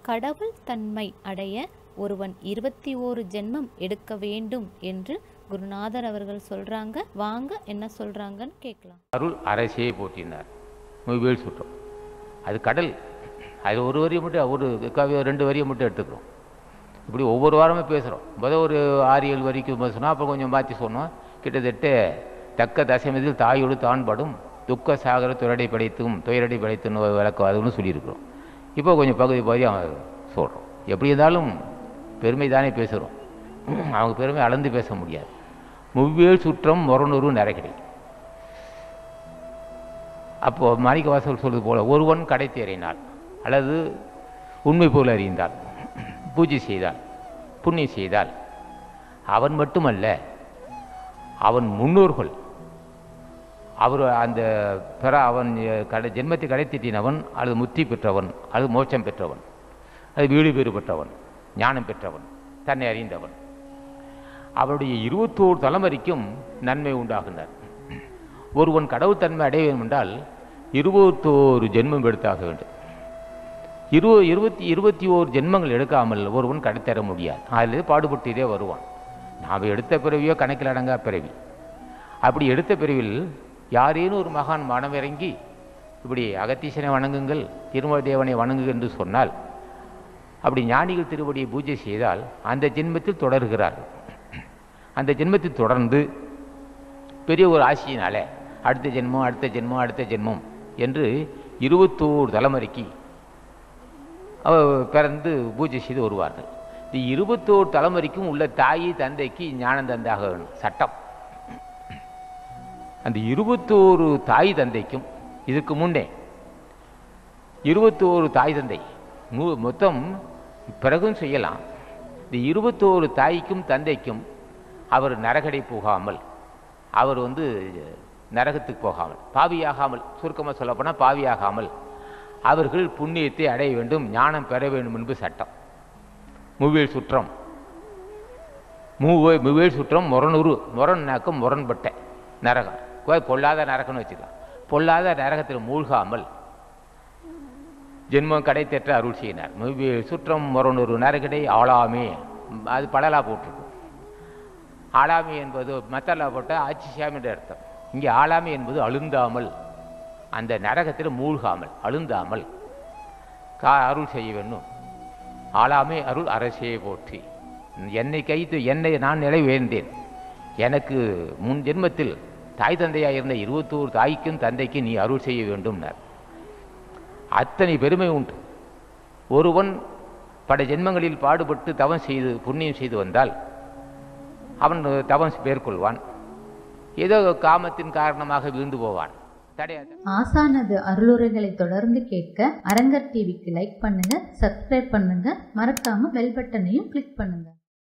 கடவுள் தன்மை அடைய ஒருவன் இருபத்தி ஓரு ஜென்மம் எடுக்க வேண்டும் என்று குருநாதர் அவர்கள் சொல்றாங்க வாங்க என்ன சொல்றாங்கன்னு கேட்கலாம் அருள் அரசே போற்றினார் மொழிவேல் சுற்றம் அது கடல் அது ஒரு வரியை மட்டும் ஒரு கவி ரெண்டு வரியை மட்டும் எடுத்துக்கிறோம் இப்படி ஒவ்வொரு வாரமும் பேசுகிறோம் முதல் ஒரு ஆறு ஏழு வரைக்கும் சொன்னால் அப்புறம் கொஞ்சம் மாற்றி சொன்னோம் கிட்டத்தட்ட தக்க தசமதில் தாயோடு தான்படும் துக்க சாகர துரடை படைத்தும் துயரடை படைத்துன்னு விளக்கம் அதுன்னு சொல்லியிருக்கிறோம் இப்போ கொஞ்சம் பகுதி பகுதியாக சொல்கிறோம் எப்படி இருந்தாலும் பெருமை தானே பேசுகிறோம் அவங்க பெருமை அளந்து பேச முடியாது முவ்வேல் சுற்றம் முரணுரு நரகடை அப்போது மாணிக்கவாசல் சொல்வது போல ஒருவன் கடை தேறினாள் அல்லது உண்மை போல் அறிந்தால் பூஜை செய்தால் புண்ணியம் செய்தால் அவன் மட்டுமல்ல அவன் முன்னோர்கள் அவர் அந்த பெற அவன் கடை ஜென்மத்தை கடை தீட்டினவன் அல்லது முத்தி பெற்றவன் அல்லது மோட்சம் பெற்றவன் அது வீடு பேறு பெற்றவன் ஞானம் பெற்றவன் தன்னை அறிந்தவன் அவருடைய இருபத்தோரு தலைமுறைக்கும் நன்மை உண்டாகினார் ஒருவன் கடவுள் தன்மை அடைய வேண்டும் என்றால் இருபத்தோரு ஜென்மம் எடுத்தாக வேண்டும் இரு இருபத்தி இருபத்தி ஓரு ஜென்மங்கள் எடுக்காமல் ஒருவன் கடத்தர முடியாது அதில் பாடுபட்டே வருவான் நாம் எடுத்த பிறவியோ கணக்கில் அடங்கா பிறவி அப்படி எடுத்த பிறவில் யாரேனும் ஒரு மகான் மனமிறங்கி இப்படி அகத்தீசனை வணங்குங்கள் திருமல தேவனை வணங்குங்கள் என்று சொன்னால் அப்படி ஞானிகள் திருவடியை பூஜை செய்தால் அந்த ஜென்மத்தில் தொடர்கிறார் அந்த ஜென்மத்தில் தொடர்ந்து பெரிய ஒரு ஆசையினால அடுத்த ஜென்மம் அடுத்த ஜென்மம் அடுத்த ஜென்மம் என்று இருபத்தோரு தலைமுறைக்கு அவ பிறந்து பூஜை செய்து வருவார்கள் இந்த இருபத்தோரு தலைமுறைக்கும் உள்ள தாய் தந்தைக்கு ஞானம் தந்தாக வேணும் சட்டம் அந்த இருபத்தோரு தாய் தந்தைக்கும் இதுக்கு முன்னே இருபத்தோரு தாய் தந்தை நூ மொத்தம் பிறகும் செய்யலாம் இந்த இருபத்தோரு தாய்க்கும் தந்தைக்கும் அவர் நரகடை போகாமல் அவர் வந்து நரகத்துக்கு போகாமல் பாவியாகாமல் சுருக்கமாக சொல்லப்போனால் பாவியாகாமல் அவர்கள் புண்ணியத்தை அடைய வேண்டும் ஞானம் பெற வேண்டும் என்பது சட்டம் மூவேல் சுற்றம் மூவே மூவேல் சுற்றம் முரணூறு முரண்னாக்கம் முரண்பட்ட நரகம் கோ- பொல்லாத நரகம்னு வச்சுக்கலாம் பொல்லாத நரகத்தில் மூழ்காமல் ஜென்மம் கடை தெற்ற அருள் செய்யினார் மூவேல் சுற்றம் முரணூறு நரகடை ஆளாமே அது படலா போட்டிருக்கும் ஆளாமை என்பது மத்தலா போட்டால் ஆட்சி செய்யாமல் என்ற அர்த்தம் இங்கே ஆளாமை என்பது அழுந்தாமல் அந்த நரகத்தில் மூழ்காமல் அழுந்தாமல் கா அருள் செய்ய வேண்டும் ஆளாமை அருள் அரசே போற்றி என்னை கைத்து என்னை நான் நிலை உயர்ந்தேன் எனக்கு முன் ஜென்மத்தில் தாய் தந்தையாக இருந்த இருபத்தோரு தாய்க்கும் தந்தைக்கும் நீ அருள் செய்ய வேண்டும்னார் அத்தனை பெருமை உண்டு ஒருவன் பல ஜென்மங்களில் பாடுபட்டு தவம் செய்து புண்ணியம் செய்து வந்தால் அவன் தவம் மேற்கொள்வான் ஏதோ காமத்தின் காரணமாக வீழ்ந்து போவான் தடையாது ஆசானது அருளுரைகளை தொடர்ந்து கேட்க அரங்கர் டிவிக்கு லைக் பண்ணுங்க சப்ஸ்கிரைப் பண்ணுங்க மறக்காம பெல் பட்டனையும் கிளிக் பண்ணுங்க